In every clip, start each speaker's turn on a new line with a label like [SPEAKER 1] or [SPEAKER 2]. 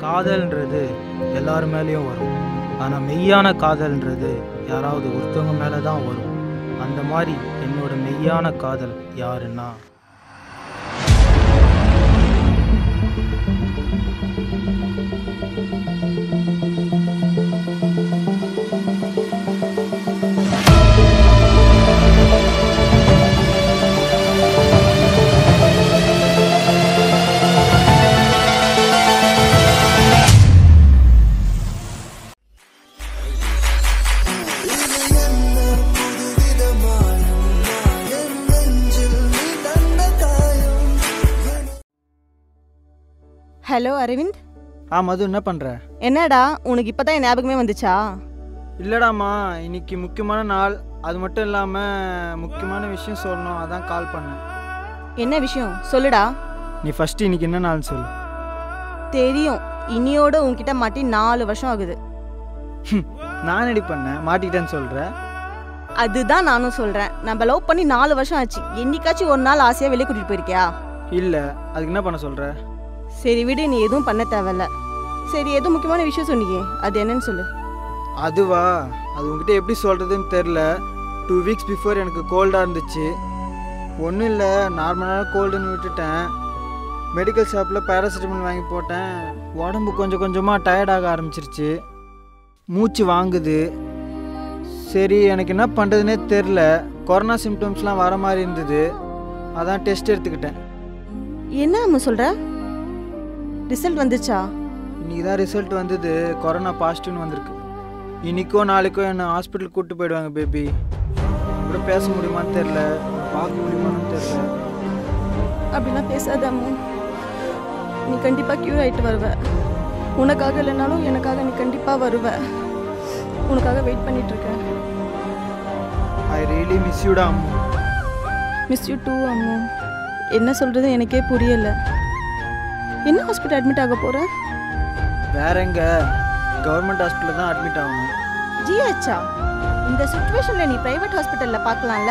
[SPEAKER 1] காதல்ன்றது எல்லார் மேலேயும் வரும் ஆனால் மெய்யான காதல்ன்றது யாராவது ஒருத்தவங்க மேலே தான் வரும் அந்த மாதிரி என்னோட மெய்யான காதல் யாருன்னா
[SPEAKER 2] ஹலோ அரவிந்த்
[SPEAKER 1] ஆ மது என்ன பண்ணுற
[SPEAKER 2] என்னடா உனக்கு இப்பதான் என் ஞாபகமே வந்துச்சா
[SPEAKER 1] இல்லடாம்மா இன்னைக்கு முக்கியமான நாள் அது மட்டும் இல்லாமல் முக்கியமான விஷயம் சொல்லணும் அதான் கால் பண்ணேன்
[SPEAKER 2] என்ன விஷயம் சொல்லுடா
[SPEAKER 1] நீ ஃபஸ்ட்டு இன்னைக்கு என்ன நாள் சொல்லு
[SPEAKER 2] தெரியும் இனியோட உன்கிட்ட மாட்டி நாலு வருஷம் ஆகுது
[SPEAKER 1] நான் ரெடி பண்ணேன் மாட்டிக்கிட்டேன்னு சொல்கிற
[SPEAKER 2] அதுதான் நானும் சொல்றேன் நம்ம லவ் பண்ணி நாலு வருஷம் ஆச்சு என்னைக்காச்சும் ஒரு நாள் ஆசையா வெளியே கூட்டிட்டு போயிருக்கியா
[SPEAKER 1] இல்லை அதுக்கு என்ன பண்ண சொல்கிற
[SPEAKER 2] சரி விடு நீ எதுவும் பண்ண தேவையில்ல சரி ஏதோ முக்கியமான விஷயம் சொன்னீங்க அது என்னன்னு சொல்லு
[SPEAKER 1] அதுவா அது உங்ககிட்ட எப்படி சொல்கிறதுன்னு தெரில டூ வீக்ஸ் பிஃபோர் எனக்கு கோல்டாக இருந்துச்சு ஒன்றும் இல்லை நார்மலான கோல்டுன்னு விட்டுட்டேன் மெடிக்கல் ஷாப்பில் பேராசிட்டமால் வாங்கி போட்டேன் உடம்பு கொஞ்சம் கொஞ்சமாக டயர்டாக ஆரம்பிச்சிருச்சு மூச்சு வாங்குது சரி எனக்கு என்ன பண்ணுறதுனே தெரில கொரோனா சிம்டம்ஸ்லாம் வர மாதிரி இருந்தது அதான் டெஸ்ட் எடுத்துக்கிட்டேன்
[SPEAKER 2] என்ன அம்மா சொல்ற ரிசல்ட் வந்துச்சா
[SPEAKER 1] இன்னைக்கு தான் ரிசல்ட் வந்தது கொரோனா பாசிட்டிவ்னு வந்திருக்கு இன்னைக்கோ நாளைக்கோ என்னை ஹாஸ்பிட்டல் கூட்டு போயிடுவாங்க பேபி கூட பேச முடியுமான்னு தெரில பார்க்க முடியுமான்னு தெரில
[SPEAKER 2] அப்படிலாம் பேசாத அம்மு நீ கண்டிப்பா கியூர் ஆயிட்டு வருவ உனக்காக இல்லைனாலும் எனக்காக நீ கண்டிப்பா வருவ உனக்காக வெயிட் பண்ணிட்டு இருக்கேன்
[SPEAKER 1] ஐ ரியலி மிஸ் யூடா Ammu
[SPEAKER 2] miss you too Ammu என்ன சொல்றது எனக்கே புரியல என்ன ஹாஸ்பிட்டல் அட்மிட் ஆக போற
[SPEAKER 1] வேற எங்க கவர்மெண்ட் ஹாஸ்பிட்டலில் தான் அட்மிட் ஆகணும்
[SPEAKER 2] ஜிஹெச்சா இந்த சுச்சுவேஷன்ல நீ பிரைவேட் ஹாஸ்பிட்டல்ல பார்க்கலாம்ல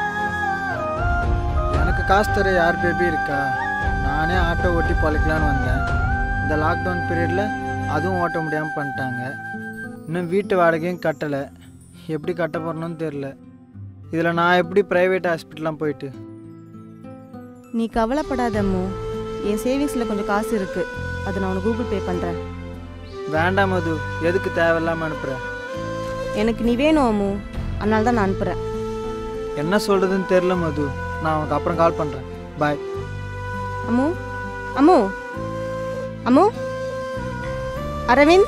[SPEAKER 1] எனக்கு காசு தர யார் பேபி இருக்கா நானே ஆட்டோ ஓட்டி பழைக்கலான்னு வந்தேன் இந்த லாக்டவுன் பீரியடில் அதுவும் ஓட்ட முடியாமல் பண்ணிட்டாங்க இன்னும் வீட்டு வாடகையும் கட்டலை எப்படி கட்ட போகிறணும்னு தெரில இதில் நான் எப்படி ப்ரைவேட் ஹாஸ்பிட்டலாம் போயிட்டு
[SPEAKER 2] நீ கவலைப்படாத அம்மு என் சேவிங்ஸ்ல கொஞ்சம் காசு இருக்கு அதை நான் உனக்கு கூகுள் பே பண்றேன்
[SPEAKER 1] வேண்டாம் மது எதுக்கு தேவையில்லாமல் அனுப்புகிற
[SPEAKER 2] எனக்கு நீ வேணும் அம்மு அதனால தான் நான் அனுப்புறேன்
[SPEAKER 1] என்ன சொல்கிறதுன்னு தெரில மது நான் உனக்கு அப்புறம் கால் பண்ணுறேன் பாய்
[SPEAKER 2] அம்மு அம்மு அம்மு அரவிந்த்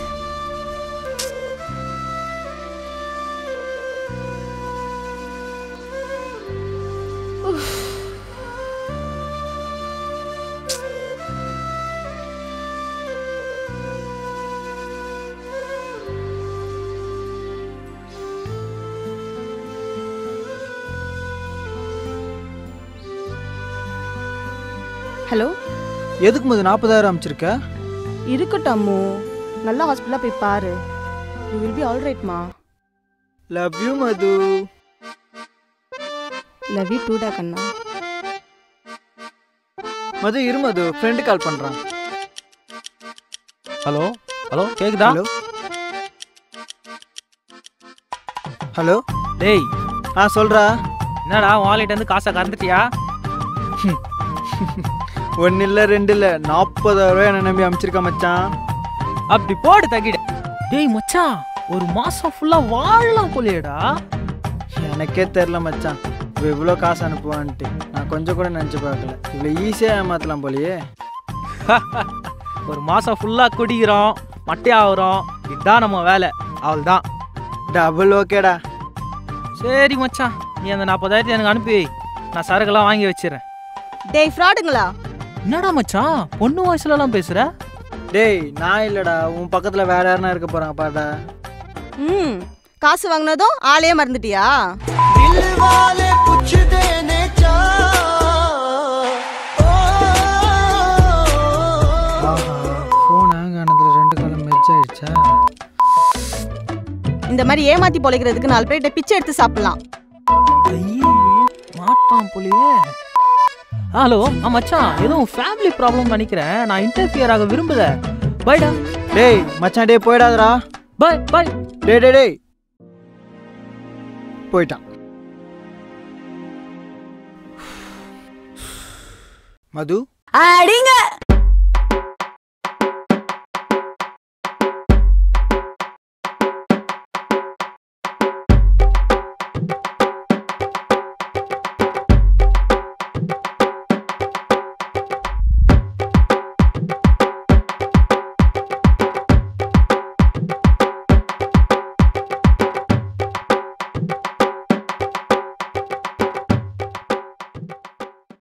[SPEAKER 2] ஹலோ
[SPEAKER 1] எதுக்கு மது நாற்பதாயிரம் அமைச்சிருக்க
[SPEAKER 2] இருக்கட்டும் அம்மு நல்ல ஹாஸ்பிட்டலாக போய் பாரு யூ வில் பி ஆல் ரைட்மா
[SPEAKER 1] love you Madhu
[SPEAKER 2] love you டூடா கண்ணா
[SPEAKER 1] மது இரு மது ஃப்ரெண்டு கால் பண்ணுறான்
[SPEAKER 3] ஹலோ ஹலோ கேக்குதா
[SPEAKER 1] ஹலோ ஹலோ
[SPEAKER 3] டேய்
[SPEAKER 1] ஆ சொல்கிறா
[SPEAKER 3] என்னடா வாலெட் வந்து காசை கறந்துட்டியா
[SPEAKER 1] ஒன்று இல்லை ரெண்டு இல்லை நாற்பதாயிரம் ரூபாய் என்ன நம்பி அமைச்சிருக்க மச்சான்
[SPEAKER 3] அப்படி போடு தகிட டேய் மச்சான் ஒரு மாசம் ஃபுல்லா வாழலாம் போலியேடா
[SPEAKER 1] எனக்கே தெரில மச்சான் இவ இவ்வளோ காசு அனுப்புவான்ட்டு நான் கொஞ்சம் கூட நினச்சி பார்க்கல இவ்வளோ ஈஸியாக ஏமாற்றலாம் போலியே
[SPEAKER 3] ஒரு மாசம் ஃபுல்லா குடிக்கிறோம் மட்டையாகிறோம் இதுதான் நம்ம வேலை அவள்தான்
[SPEAKER 1] டபுள் ஓகேடா
[SPEAKER 3] சரி மச்சான் நீ அந்த நாற்பதாயிரத்தை எனக்கு அனுப்பி வை. நான் சரக்கெல்லாம் வாங்கி வச்சிடுறேன்
[SPEAKER 2] டேய் ஃப்ராடுங்களா
[SPEAKER 3] என்னடா மச்சான் பொண்ணு வாய்ஸ்லலாம் பேசுற
[SPEAKER 1] டேய் நான் இல்லைடா உன் பக்கத்தில் வேற யாருனா இருக்க போகிறாங்க பாடா
[SPEAKER 2] ம் காசு வாங்கினதும் ஆளையே மறந்துட்டியா
[SPEAKER 1] ஃபோன் ஹேங் ஆனதில் ரெண்டு காலம் மெர்ஜ் ஆயிடுச்சா
[SPEAKER 2] இந்த மாதிரி ஏமாத்தி பொழைக்கிறதுக்கு நாலு பேர்கிட்ட பிச்சை எடுத்து சாப்பிடலாம்
[SPEAKER 3] ஐயோ மாட்டான் போலியே ஹலோ ஆ மச்சான் எதுவும் ஃபேமிலி ப்ராப்ளம் நினைக்கிறேன் நான் இன்டர்ஃபியர் ஆக விரும்பல பாய்டா
[SPEAKER 1] டேய் மச்சான் டேய் போயிடாதடா
[SPEAKER 3] பாய் பாய்
[SPEAKER 1] டேய் டேய் டேய் போயிட்டான் மது
[SPEAKER 2] அடிங்க